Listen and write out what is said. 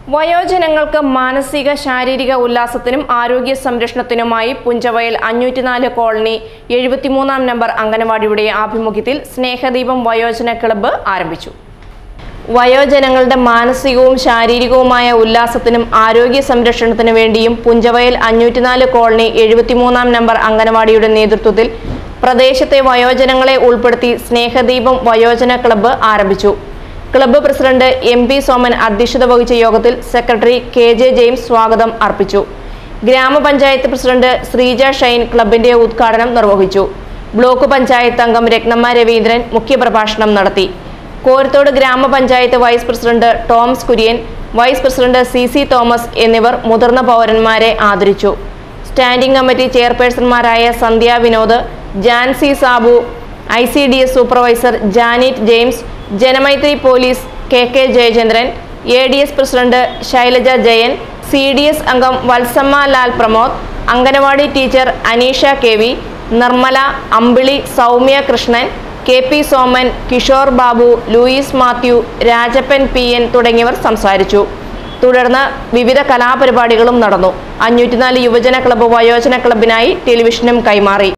വയോജനങ്ങൾക്ക് മാനസിക ശാരീരിക ഉല്ലാസത്തിനും ആരോഗ്യ സംരക്ഷണത്തിനുമായി പുഞ്ചവയൽ അഞ്ഞൂറ്റിനാല് കോളനി എഴുപത്തിമൂന്നാം നമ്പർ അംഗനവാടിയുടെ ആഭിമുഖ്യത്തിൽ സ്നേഹദീപം വയോജന ക്ലബ്ബ് ആരംഭിച്ചു വയോജനങ്ങളുടെ മാനസികവും ശാരീരികവുമായ ഉല്ലാസത്തിനും ആരോഗ്യ സംരക്ഷണത്തിനു വേണ്ടിയും പുഞ്ചവയൽ അഞ്ഞൂറ്റിനാല് കോളനി എഴുപത്തിമൂന്നാം നമ്പർ അംഗനവാടിയുടെ നേതൃത്വത്തിൽ പ്രദേശത്തെ വയോജനങ്ങളെ ഉൾപ്പെടുത്തി സ്നേഹദീപം വയോജന ക്ലബ്ബ് ആരംഭിച്ചു club president M P Soman അധ്യക്ഷത വഹിച്ച യോഗത്തിൽ സെക്രട്ടറി കെ ജെ ജെയിംസ് സ്വാഗതം അർപ്പിച്ചു ഗ്രാമപഞ്ചായത്ത് പ്രസിഡന്റ് ശ്രീജ ഷൈൻ ക്ലബിന്റെ ഉദ്ഘാടനം നിർവഹിച്ചു ബ്ലോക്ക് പഞ്ചായത്ത് അംഗം രത്നമ്മ രവീന്ദ്രൻ മുഖ്യപ്രഭാഷണം നടത്തി കോരത്തോട് ഗ്രാമപഞ്ചായത്ത് vice president Toms Kurian vice president C C Thomas എന്നിവർ മുതിർന്ന പൗരന്മാരെ ആദരിച്ചു സ്റ്റാൻഡിംഗ് കമ്മിറ്റി ചെയർപേഴ്സൺമാരായ Sandhya Vinod Jancy Sabu I C D S supervisor Janet James Janamaithri police K K Jayachandran A D S president Shailaja Jayan C D S അംഗം Valsamma Lal Pramod anganwadi teacher Aneesha K V Nirmala Ambili Soumya Krishnan K P Soman Kishore Babu Louis Mathew Rajappan P N തുടങ്ങിയവർ സംസാരിച്ചു തുടർന്ന് വിവിധ കലാപരിപാടികളും നടന്നു അഞ്ഞൂറ്റിനാല് യുവജന ക്ലബ്ബ് വയോജന ക്ലബിനായി ടെലിവിഷനും കൈമാറി